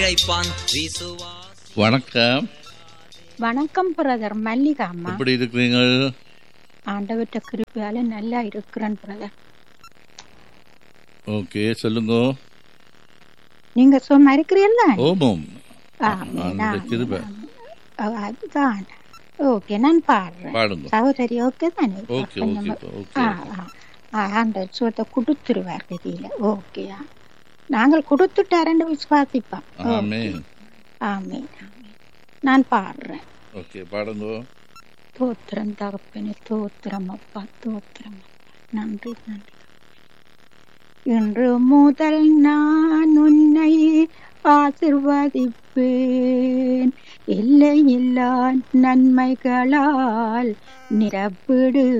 இழைப்பான் விசுவாஸ் வணக்கம் வணக்கம் பிரதர் மல்லிகா அம்மா எப்படி இருக்கிறீங்க ஆண்டவர்கிட்ட கிருப்பையால நல்லா இருக்கிறேன் பிரதர் ஓகே சொல்லுங்க நீங்க சும்மா இருக்கிறீல்ல ஓமம் ஆமென், அந்த ஆமென், கிருபை ஆமென். அதுதான் ஓகே நான் பாடுறேன் பாடுங்க சகோதரி ஓகே தானே ஓகே கொஞ்சம் ஓகே ஓகே ஆ, ஆ. ஆ, ஆண்டவர் சுகத்தை கொடுத்துருவார் கதியில ஓகேயா நாங்கள் கொடுத்துட்டாருன்னு விசுவாசிப்போம் ஆமே ஆமே நான் பாடுறேன் ஓகே பாடுங்க தோத்திரம் தகப்பனே தோத்திரம் அப்பா தோத்திரம் அப்பா. நன்றி நன்றி இன்று முதல் நான் உன்னை ஆசிர்வதிப்பேன் இல்லை இல்லா நன்மைகளால் நிரப்பிடு